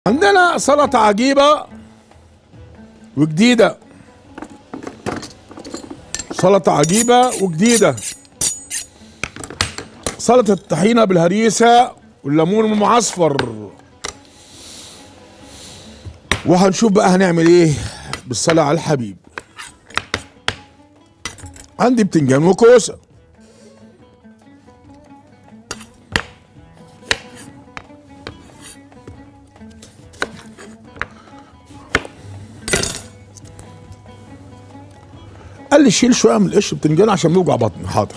عندنا سلطة عجيبة وجديدة سلطة عجيبة وجديدة سلطة الطحينة بالهريسة والليمون المعصفر وهنشوف بقى هنعمل ايه بالصلاة على الحبيب عندي بتنجان وكوسة قال لي شيل شويه من القش بتنجان عشان بيوجع بطني حاضر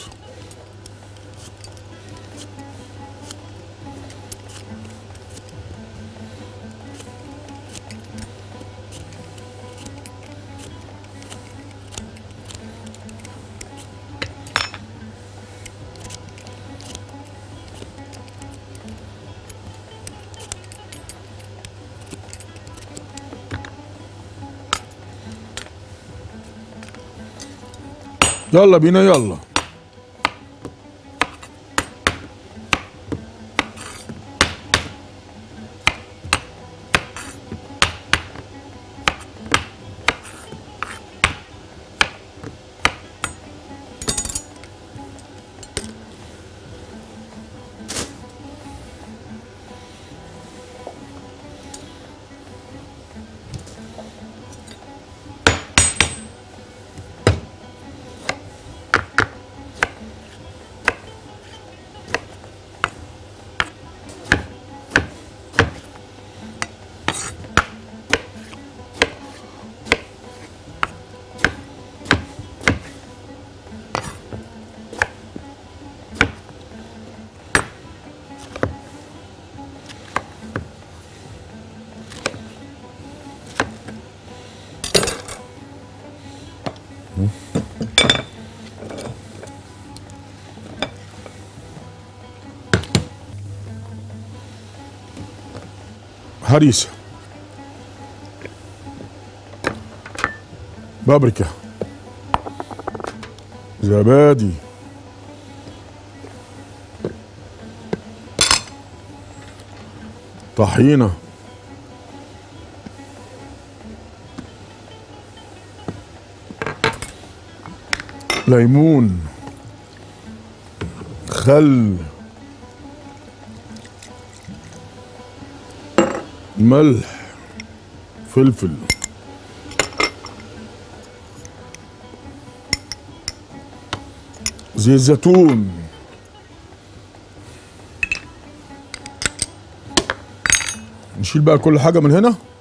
يلا بينا يلا هريسة بابريكا زبادي طحينة ليمون خل ملح فلفل زيت زيتون نشيل بقى كل حاجة من هنا